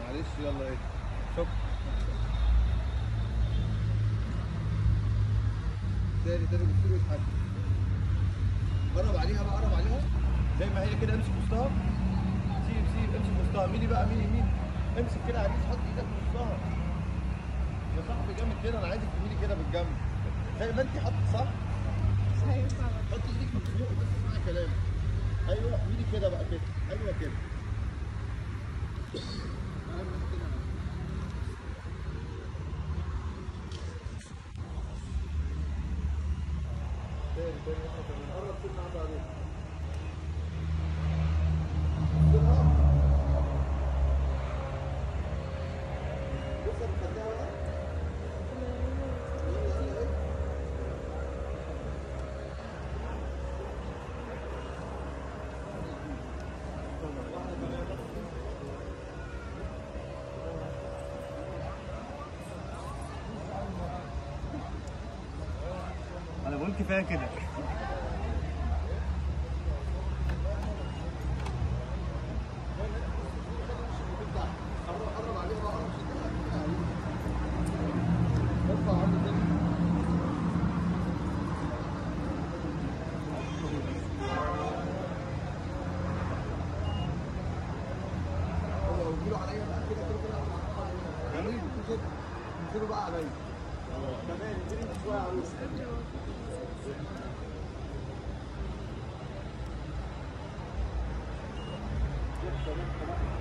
معلش يلا ايه شكرا تاني تاني بصير يضحك قرب عليها بقى قرب عليها زي ما هي كده امسك وسطها سيب سيب امسك وسطها ميلي بقى ميلي يمين امسك كده عزيز حط ايدك في وسطها يا صاحبي جامد كده انا عايزك تميلي كده بالجنب زي ما انت حاطط صح مش هينفع حط ايدك من فوق بس اسمعي كلامي ايوه ميلي كده بقى كده ايوه كده تاني تاني واحدة كمان قرب سنة واحدة عليك سنة لسه بتخليها ولا؟ يلا يلا ايه انا بقول كفايه كده قرب قرب عليها بقى قرب شدها ارفع عرض تاني هو وجيله عليا بقى كده كده كده جميل كده انزلوا بقى عليا كمان انزلي انت شويه على الوسط قادرة